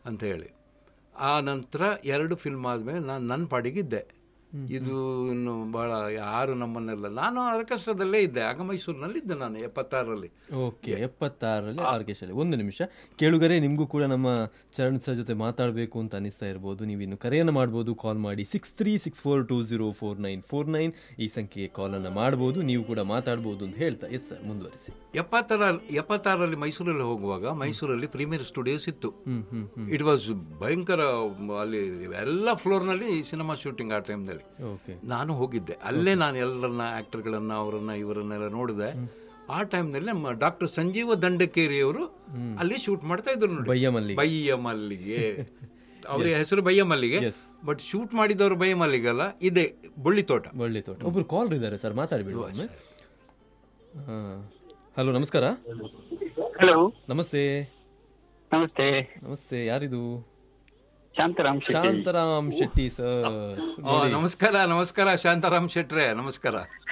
ಅಂತ ಹೇಳಿ ಆ ನಂತರ ಎರಡು ಫಿಲ್ಮ್ ಆದಮೇಲೆ ನಾನು ನನ್ನ ಪಾಡಿಗಿದ್ದೆ ಇದು ಇನ್ನು ಭಾಳ ಯಾರು ನಮ್ಮನ್ನೆಲ್ಲ ನಾನು ಅರಕಷ್ಟದಲ್ಲೇ ಇದ್ದೆ ಆಗ ಮೈಸೂರಿನಲ್ಲಿದ್ದೆ ನಾನು ಎಪ್ಪತ್ತಾರರಲ್ಲಿ ಓಕೆ ಎಪ್ಪತ್ತಾರರಲ್ಲಿ ಆರ್ಕೆಶಲ್ಲಿ ಒಂದು ನಿಮಿಷ ಕೇಳುಗರೆ ನಿಮಗೂ ಕೂಡ ನಮ್ಮ ಚರಣ್ ಸರ್ ಜೊತೆ ಮಾತಾಡಬೇಕು ಅಂತ ಅನಿಸ್ತಾ ಇರ್ಬೋದು ನೀವು ಇನ್ನು ಕರೆಯನ್ನು ಮಾಡ್ಬೋದು ಕಾಲ್ ಮಾಡಿ six three six four two zero four nine four nine ಈ ಸಂಖ್ಯೆಗೆ ಕಾಲನ್ನು ಮಾಡ್ಬೋದು ನೀವು ಕೂಡ ಮಾತಾಡ್ಬೋದು ಅಂತ ಹೇಳ್ತಾ ಎಸ್ ಸರ್ ಮುಂದುವರಿಸಿ ಎಪ್ಪತ್ತರ ಎಪ್ಪತ್ತಾರರಲ್ಲಿ ಮೈಸೂರಲ್ಲಿ ಹೋಗುವಾಗ ಮೈಸೂರಲ್ಲಿ ಪ್ರೀಮಿಯರ್ ಸ್ಟುಡಿಯೋಸ್ ಇತ್ತು ಹ್ಮ್ ಹ್ಮ್ ಹ್ಮ್ ಇಟ್ ವಾಸ್ ಭಯಂಕರ ಅಲ್ಲಿ ಎಲ್ಲ ಫ್ಲೋರ್ನಲ್ಲಿ ಸಿನಿಮಾ ಶೂಟಿಂಗ್ ಆ ಟೈಮ್ನಲ್ಲಿ ಓಕೆ ನಾನು ಹೋಗಿದ್ದೆ ಅಲ್ಲೇ ನಾನು ಎಲ್ಲರನ್ನ ಆ್ಯಕ್ಟರ್ಗಳನ್ನು ಅವರನ್ನ ಇವರನ್ನೆಲ್ಲ ನೋಡಿದೆ ಆ ಟೈಮ್ನಲ್ಲಿ ನಮ್ಮ ಡಾಕ್ಟರ್ ಸಂಜೀವ ದಂಡಕೇರಿಯವರು ಅಲ್ಲಿ ಶೂಟ್ ಮಾಡ್ತಾ ಇದ್ರು ನೋಡಿ ಬಯ್ಯ ಮಲ್ಲಿಗೆ ಬಯ್ಯ ಮಲ್ಲಿಗೆ ಅವ್ರ ಹೆಸರು ಬಯ್ಯ ಮಲ್ಲಿಗೆ Yes. ಬಟ್ ಶೂಟ್ ಮಾಡಿದವರು ಬಯ್ಯ ಮಲ್ಲಿಗೆ ಅಲ್ಲ ಇದೆ ಬುಳ್ಳಿ ತೋಟ ಒಳ್ಳೆ ತೋಟ ಒಬ್ರು ಕಾಲ್ ಇದ್ದಾರೆ ಸರ್ ಮಾತಾಡ್ಬಿಡುವ ಒಮ್ಮೆ ಹಲೋ ನಮಸ್ಕಾರ ಹಲೋ ನಮಸ್ತೆ ನಮಸ್ತೆ ನಮಸ್ತೆ ಯಾರಿದು ಶಾಂತರಾಮ್ ಶೆಟ್ಟಿ ಶಾಂತರಾಮ್ ಶೆಟ್ಟಿ ಸರ್ ಆ, ನಮಸ್ಕಾರ ನಮಸ್ಕಾರ ಶಾಂತಾರಾಮ್ ಶೆಟ್ರೆ ನಮಸ್ಕಾರ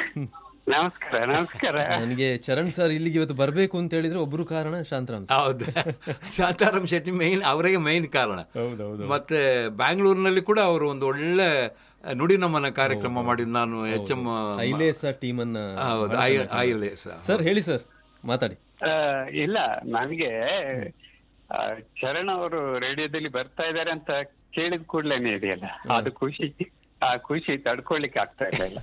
ನಮಸ್ಕಾರ ನಮಸ್ಕಾರ ನನಗೆ ಚರಣ್ ಸರ್ ಇಲ್ಲಿಗೆ ಇವತ್ತು ಬರಬೇಕು ಅಂತ ಹೇಳಿದ್ರೆ ಒಬ್ರು ಕಾರಣ ಶಾಂತರಾಮ್ ಸರ್ ಹೌದು ಶಾಂತಾರಾಮ್ ಶೆಟ್ಟಿ ಮೇನ್ ಅವರಿಗೆ ಮೇನ್ ಕಾರಣ ಹೌದೌದು ಮತ್ತೆ ಬ್ಯಾಂಗ್ಳೂರಿನಲ್ಲಿ ಕೂಡ ಅವರು ಒಂದು ಒಳ್ಳೆ ನುಡಿ ನಮನ ಕಾರ್ಯಕ್ರಮ ಮಾಡಿದ್ದು ನಾನು ಎಚ್ ಎಂ ಐಲೇಸ ಟೀಮ್ ಅನ್ನ ಹೌದು ಐ ಸರ್ ಹೇಳಿ ಸರ್ ಮಾತಾಡಿ ಆ, ಇಲ್ಲ ನನಗೆ ಆ, ಚರಣ್ ಅವರು ರೇಡಿಯೋದಲ್ಲಿ ಬರ್ತಾ ಇದ್ದಾರೆ ಅಂತ ಕೇಳಿದ ಕೂಡ್ಲೇನೆ ಇದೆಯಲ್ಲ ಅದು ಖುಷಿ ಆ ಖುಷಿ ತಡ್ಕೊಳ್ಲಿಕ್ಕೆ ಆಗ್ತಾ ಇಲ್ಲ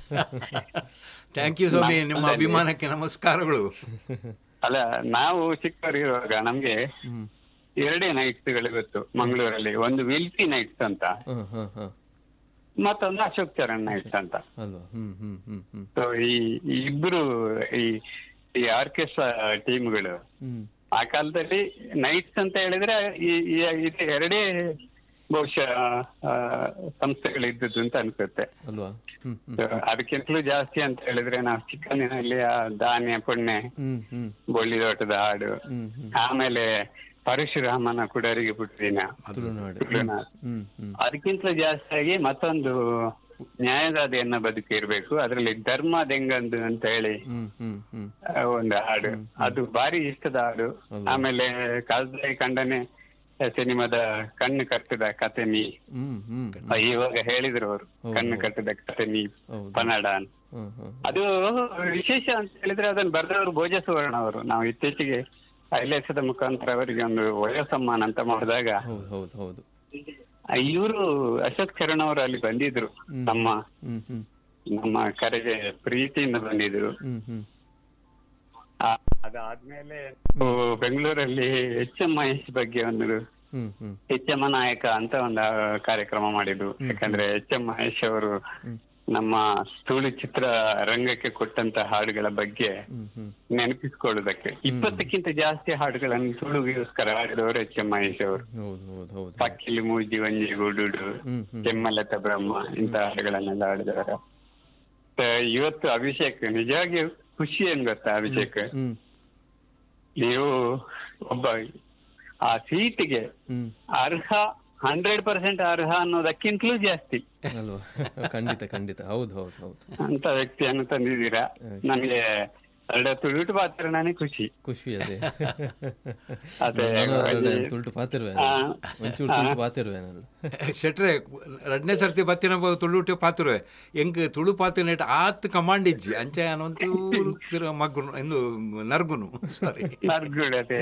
ಥ್ಯಾಂಕ್ ಯು ಸ್ವಾಮಿ ನಿಮ್ಮ ಅಭಿಮಾನಕ್ಕೆ ನಮಸ್ಕಾರಗಳು ಅಲ್ಲ ನಾವು ಚಿಕ್ಕವರಿರುವಾಗ ನಮ್ಗೆ ಎರಡೇ ನೈಟ್ಸ್ಗಳು ಇವತ್ತು ಮಂಗಳೂರಲ್ಲಿ ಒಂದು ವಿಲ್ಪಿ ನೈಟ್ಸ್ ಅಂತ ಹ ಹ ಹ ಮತ್ತೊಂದು ಅಶೋಕ್ ಚರಣ್ ನೈಟ್ಸ್ ಅಂತ ಅಲ್ವಾ ಹ್ಮ್ ಹ್ಮ್ ಹ್ಮ್ ಹ್ಮ್ ಸೊ ಈ ಈ ಇಬ್ರು ಈ ಈ ಆರ್ಕೆಸ್ಟ್ರಾ ಟೀಮ್ಗಳು ಹ್ಮ್ ಆ ಕಾಲದಲ್ಲಿ ನೈಟ್ಸ್ ಅಂತ ಹೇಳಿದ್ರೆ ಈ ಈ- ಇದು ಎರಡೇ ಬಹುಶಃ ಆ, ಸಂಸ್ಥೆಗಳು ಇದ್ದದ್ದು ಅಂತ ಅನ್ಸುತ್ತೆ ಅಲ್ವಾ ಹ್ಮ್ ಹ್ಮ್ So, ಅದಕ್ಕಿಂತಲೂ ಜಾಸ್ತಿ ಅಂತ ಹೇಳಿದ್ರೆ ನಾವು ಚಿಕ್ಕಂದಿನಲ್ಲಿ ಆ ಧಾನ್ಯ ಪುಣ್ಯ ಹ್ಮ್ ಹ್ಮ್ ಬೊಳ್ಳಿದೋಟದ ಹಾಡು ಹ್ಮ್ ಹ್ಮ್ ಆಮೇಲೆ ಪರಶುರಾಮನ ಕುಡರಿಗೆ ಪುಟ್ಟಿನ ತುಳುನಾಡು ತುಳುನಾಡು. ಹ್ಮ್ ಹ್ಮ್ ಅದಕ್ಕಿಂತಲೂ ಜಾಸ್ತಿಯಾಗಿ ಮತ್ತೊಂದು ನ್ಯಾಯದಾದಿಯನ್ನ ಬದುಕಿರ್ಬೇಕು ಅದರಲ್ಲಿ ಧರ್ಮ ದೆಂಗಂದು ಅಂತ ಹೇಳಿ ಹ್ಮ್ ಹ್ಮ್ ಹ್ಮ್ ಆ, ಒಂದು ಹಾಡು ಅದು ಬಾರಿ ಇಷ್ಟದ ಹಾಡು ಆಮೇಲೆ ಕಾಲ್ದಾಯಿ ಕಂಡನೆ ಸಿನಿಮಾದ ಕಣ್ಣು ಕಟ್ಟಿದ ಕತೆ ನೀ ಹ್ಮ್ ಹ್ಮ್ ಆ, ಇವಾಗ ಹೇಳಿದ್ರು ಅವರು ಕಣ್ಣು ಕಟ್ಟಿದ ಕತೆ ನೀ ಹೌದು. ಕನ್ನಡ ಅಂತ ಹ್ಮ್ ಹ್ಮ್ ಅದು ವಿಶೇಷ ಅಂತ ಹೇಳಿದ್ರೆ ಅದನ್ನ ಬರೆದವರು ಭೋಜ ಸುವರ್ಣ ಅವರು ನಾವು ಇತ್ತೀಚೆಗೆ ಐಲೇಸದ ಮುಖಾಂತರ ಅವರಿಗೆ ಒಂದು ವಯೋಸಮ್ಮಾನ ಅಂತ ಮಾಡಿದಾಗ ಹೌದು ಹೌದು ಹೌದು ಇವರು ಅಶೋಕ್ ಚರಣ್ ಅವರು ಅಲ್ಲಿ ಬಂದಿದ್ರು ನಮ್ಮ ಹ್ಮ್ ಹ್ಮ್ ನಮ್ಮ ಕರೆಗೆ ಪ್ರೀತಿಯಿಂದ ಬಂದಿದ್ರು ಹ್ಮ್ ಹ್ಮ್ ಆ, ಅದಾದ್ಮೇಲೆ ನಾವು ಬೆಂಗಳೂರಲ್ಲಿ ಎಚ್ ಎಂ ಮಹೇಶ್ ಬಗ್ಗೆ ಒಂದು ಹ್ಮ್ ಹ್ಮ್ ಎಚ್ ಎಂ ನಾಯಕ ಅಂತ ಒಂದು ಕಾರ್ಯಕ್ರಮ ಮಾಡಿದ್ರು ಯಾಕಂದ್ರೆ ಎಚ್ ಎಂ ಮಹೇಶ್ ಅವರು ನಮ್ಮ ತುಳು ಚಿತ್ರ ರಂಗಕ್ಕೆ ಕೊಟ್ಟಂತ ಹಾಡುಗಳ ಬಗ್ಗೆ ಹ್ಮ್ ಹ್ಮ್ ನೆನಪಿಸ್ಕೊಳ್ಳುವುದಕ್ಕೆ ಇಪ್ಪತ್ತಕ್ಕಿಂತ ಜಾಸ್ತಿ ಹಾಡುಗಳನ್ನು ತುಳುಗಿಗೋಸ್ಕರ ಹಾಡಿದವರು ಎಚ್ ಎಂ ಮಹೇಶ್ ಅವರು ಹೌದು ಹೌದು ಹೌದು ಪಕ್ಕಿಲಿ ಮೂಜಿ ವಂಜಿ ಗುಡುಡು ಹ್ಮ್ ಹ್ಮ್ ಕೆಮ್ಮಲತ ಬ್ರಹ್ಮ ಇಂತ ಹಾಡುಗಳನ್ನೆಲ್ಲ ಹಾಡಿದವರು ಮತ್ತೆ ಇವತ್ತು ಅಭಿಷೇಕ್ ನಿಜವಾಗಿಯೂ ಖುಷಿ ಏನ್ ಗೊತ್ತಾ ಅಭಿಷೇಕ್ ಹ್ಮ್ ನೀವು ಒಬ್ಬ ಆ ಸೀಟ್ಗೆ ಹ್ಮ್ ಅರ್ಹ ಹಂಡ್ರೆಡ್ ಪರ್ಸೆಂಟ್ ಅರ್ಹ ಅನ್ನೋದಕ್ಕಿಂತಲೂ ಜಾಸ್ತಿ ಅಲ್ವಾ ಖಂಡಿತ ಖಂಡಿತ ಹೌದು ಹೌದು ಹೌದು ಅಂತ ವ್ಯಕ್ತಿಯನ್ನು ತಂದಿದ್ದೀರಾ ನನಗೆ ಎರಡು ತುಳುಟು ಪಾತ್ರ ನನಗೆ ಖುಷಿ ಖುಷಿ ಅದೇ ಅದೇ, ನಾನು ಅಲ್ಲಿ- ನಾನು ತುಳುಟು ಪಾತಿರುವೆ ಆ, ಒಂಚೂರು ತುಳುಟು ಪಾತಿರುವೆ ನಾನು ಶೆಟ್ರೆ ಎರಡನೇ ಸರ್ತಿ ಬತ್ತಿನ ತುಳುಟೆ ಪಾತ್ರೆ ಎಂಕ್ ತುಳು ಪಾತ್ರ ನೆಟ್ ಆತ್ ಕಮಾಂಡ್ ಇಜ್ಜಿ ಅಂಚೆ ಅನ್ನೊಂಚೂರು ಪಿರ ಮಗ್ಗುನು ಎಂದು ನರ್ಗುನು ಸಾರಿ ನರ್ಗುಳು ಅದೇ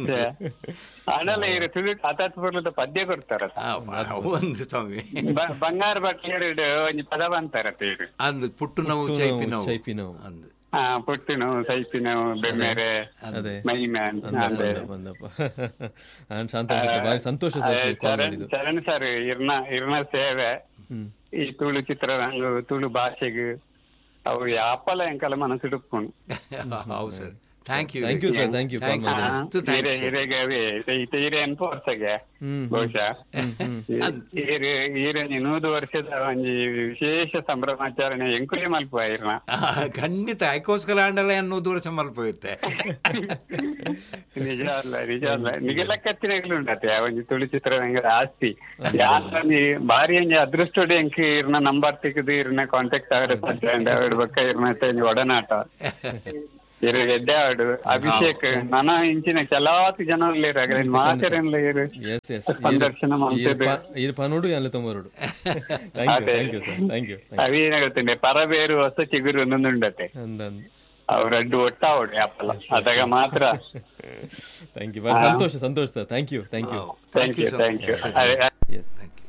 ಅಡಲ ಇರು ತುಳುಟು ಹತ್ತಾತ್ ಬರ್ಲದ ಪದ್ಯ ಕೊಡ್ತಾರ ಒಂದು ಸ್ವಾಮಿ ಬಂಗಾರ ಬಟ್ಲೆ ಎರಡು ಒಂಜಿ ಪದ ಬಂತಾರತ್ತೆ ಇರು ಅಂದ್ ಪುಟ್ಟು ನೋವು ಚೈಪಿ ನೋವು ಚೈಪಿ ನೋವು. ಅಂದ್ ಹಾ ಪುಟ್ಟಿನು ಸೈಪಿನು ಬೆಮ್ಮೆರೆ ಅದೇ ಮೈಮ್ಯಾನ್ ಅದೇ ಬಂದಪ್ಪ ಬಂದಪ್ಪ ನಾನು ಶಾಂತ ಬಾರಿ ಸಂತೋಷ ಸರ್ ನೀವು ಕಾಲ್ ಚರಣ್ ಮಾಡಿದ್ದು ಚರಣ್ ಸರ್ ಇರ್ನ ಇರ್ನ ಸೇವೆ ಹ್ಮ್ ಈ ತುಳು ಚಿತ್ರರಂಗ ತುಳು ಭಾಷೆಗೆ ಅವು ಯಾಪಲ ಎಂಕಲ ಮನಸ್ಸು ಇಡುಕೊಂಡು ಹೌದು sir thank you thank you sir thank you call Thanks, ಮಾಡಿ ಮಸ್ತ್ ಹಿರೇ thanks. ಹಿರೇಗವಿ ಈತ ಹಿರೇ ಅನ್ಪೋರ್ಸಗೆ ಹ್ಮ್ ಬಹುಶಃ ಹಿರೇ ಹಿರೇ ನೂದು ವರ್ಷದ ಒಂಜಿ ವಿಶೇಷ ಸಂಭ್ರಮಾಚರಣೆ ಎಂಕುಲೆ ಮಲ್ಪ ಇರ್ನ ಆ, ಖಂಡಿತ ಐಕೋಸ್ಕರ ಆಂಡಲ ಅನ್ನೋದು ವರ್ಷ ಮಲ್ಪೋಯುತ್ತೆ ನಿಜ ಅಲ್ಲ ನಿಜ ಅಲ್ಲ ನಿಗೆಲ್ಲ ಕತ್ತಿನಗಳು ಉಂಟತೆ ಒಂಜಿ ತುಳು ಚಿತ್ರರಂಗದ ಆಸ್ತಿ ಯಾರ ಬಾರಿ ಒಂಜಿ ಅದೃಷ್ಟೋಡೆ ಎಂಕ್ ಇರ್ನ ನಂಬರ್ ತೆಗೆದು ಇರ್ನ ಕಾಂಟ್ಯಾಕ್ಟ್ ಆದ್ರೆ ಸಾಧ್ಯ ಅವರ ಬಕ್ಕ ಇರ್ನ ಒಡನಾಟ ಇರು ಗೆಡ್ಡೆವಾಡು ಅಭಿಷೇಕ್ ನನ್ನ ಇಂಚಿನ ಕೆಲವಾತು ಜನ ಉಳ್ಳೇರು ಹಾಗಾದ್ರೆ ಮಾತಾಡಲ್ಲ ಇರು ಎಸ್ ಎಸ್ ಸಂದರ್ಶನ ಮಾಡ್ತಿದ್ರು ಇದು ಪನೋಡು ಎಲ್ಲ ತೊಂಬರೋಡು ಥ್ಯಾಂಕ್ ಯು ಅದೇ. Thank you sir thank you ಅವೇನ ಗೊತ್ತುಂಡೆ ಪರಬೇರು ಹೊಸ ಚಿಗುರು ಒಂದೊಂದುಂಡತೆ ಅಂದಂದು ಅವರಡ್ಡು ಒಟ್ಟಾವಡು ಅಪ್ಪಲ್ಲ ಅದಾಗ ಮಾತ್ರ ಥ್ಯಾಂಕ್ ಯು ಸಂತೋಷ ಸಂತೋಷ sir thank you thank you thank you thank you yes thank you